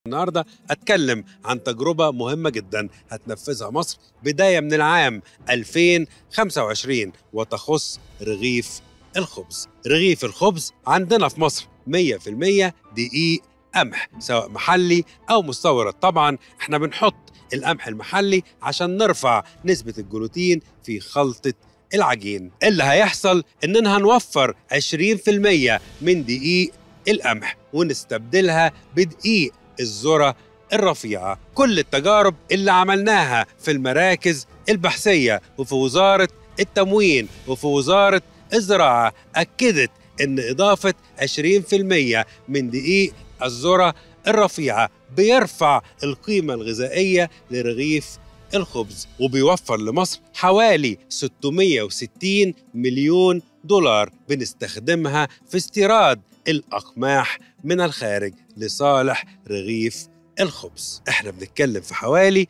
النهارده اتكلم عن تجربه مهمه جدا هتنفذها مصر بدايه من العام 2025 وتخص رغيف الخبز رغيف الخبز عندنا في مصر 100% دقيق قمح سواء محلي او مستورد طبعا احنا بنحط القمح المحلي عشان نرفع نسبه الجلوتين في خلطه العجين اللي هيحصل اننا هنوفر 20% من دقيق القمح ونستبدلها بدقيق الذرة الرفيعة كل التجارب اللي عملناها في المراكز البحثية وفي وزارة التموين وفي وزارة الزراعة أكدت أن إضافة 20% من دقيق الذرة الرفيعة بيرفع القيمة الغذائية لرغيف الخبز وبيوفر لمصر حوالي 660 مليون دولار بنستخدمها في استيراد الأقماح من الخارج لصالح رغيف الخبز احنا بنتكلم في حوالي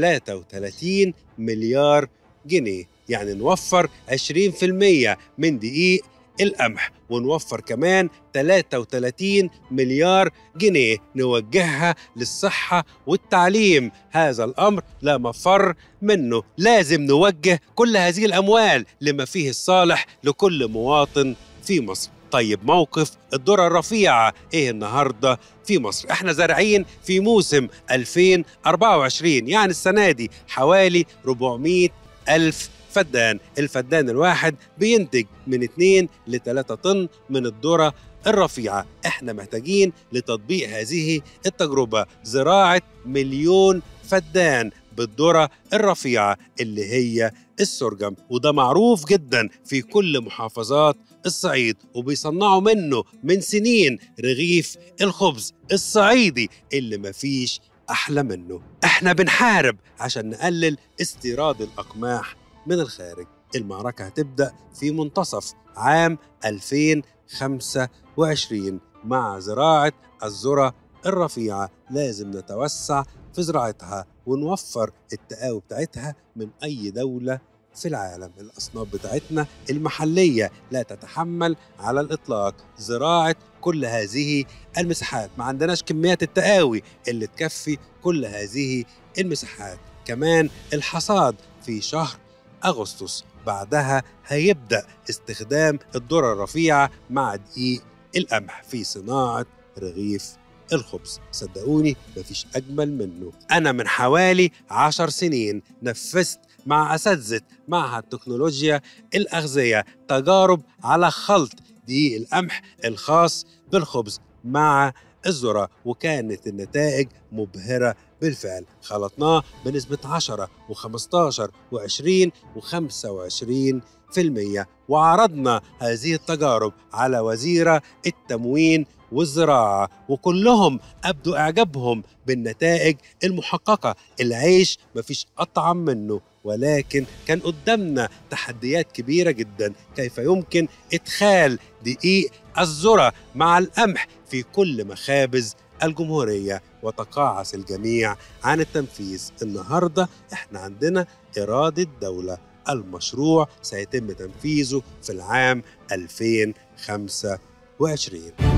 33 مليار جنيه يعني نوفر 20% من دقيق القمح ونوفر كمان 33 مليار جنيه نوجهها للصحة والتعليم هذا الأمر لا مفر منه لازم نوجه كل هذه الأموال لما فيه الصالح لكل مواطن في مصر طيب موقف الذرة الرفيعة ايه النهاردة في مصر احنا زارعين في موسم 2024 يعني السنة دي حوالي 400 ألف فدان الفدان الواحد بينتج من 2 ل 3 طن من الذرة الرفيعة احنا محتاجين لتطبيق هذه التجربة زراعة مليون فدان بالذرة الرفيعة اللي هي السرجم وده معروف جدا في كل محافظات الصعيد وبيصنعوا منه من سنين رغيف الخبز الصعيدي اللي مفيش أحلى منه احنا بنحارب عشان نقلل استيراد الأقماح من الخارج المعركة هتبدأ في منتصف عام 2025 مع زراعة الذرة الرفيعة لازم نتوسع في زراعتها ونوفر التقاوي بتاعتها من أي دولة في العالم الأصناف بتاعتنا المحلية لا تتحمل على الإطلاق زراعة كل هذه المساحات ما عندناش كميات التقاوي اللي تكفي كل هذه المساحات كمان الحصاد في شهر أغسطس بعدها هيبدأ استخدام الذرة الرفيعة مع دقيق القمح في صناعة رغيف الخبز صدقوني مفيش أجمل منه أنا من حوالي عشر سنين نفذت مع أساتذة معهد تكنولوجيا الأغذية تجارب على خلط دقيق القمح الخاص بالخبز مع الذرة وكانت النتائج مبهرة بالفعل خلطناه بنسبة 10 و15 و20 و25 في المية وعرضنا هذه التجارب على وزيرة التموين والزراعة وكلهم أبدوا إعجابهم بالنتائج المحققة العيش مفيش أطعم منه ولكن كان قدامنا تحديات كبيرة جدا كيف يمكن إدخال دقيق الذرة مع القمح في كل مخابز الجمهورية وتقاعس الجميع عن التنفيذ النهاردة احنا عندنا إرادة دولة المشروع سيتم تنفيذه في العام 2025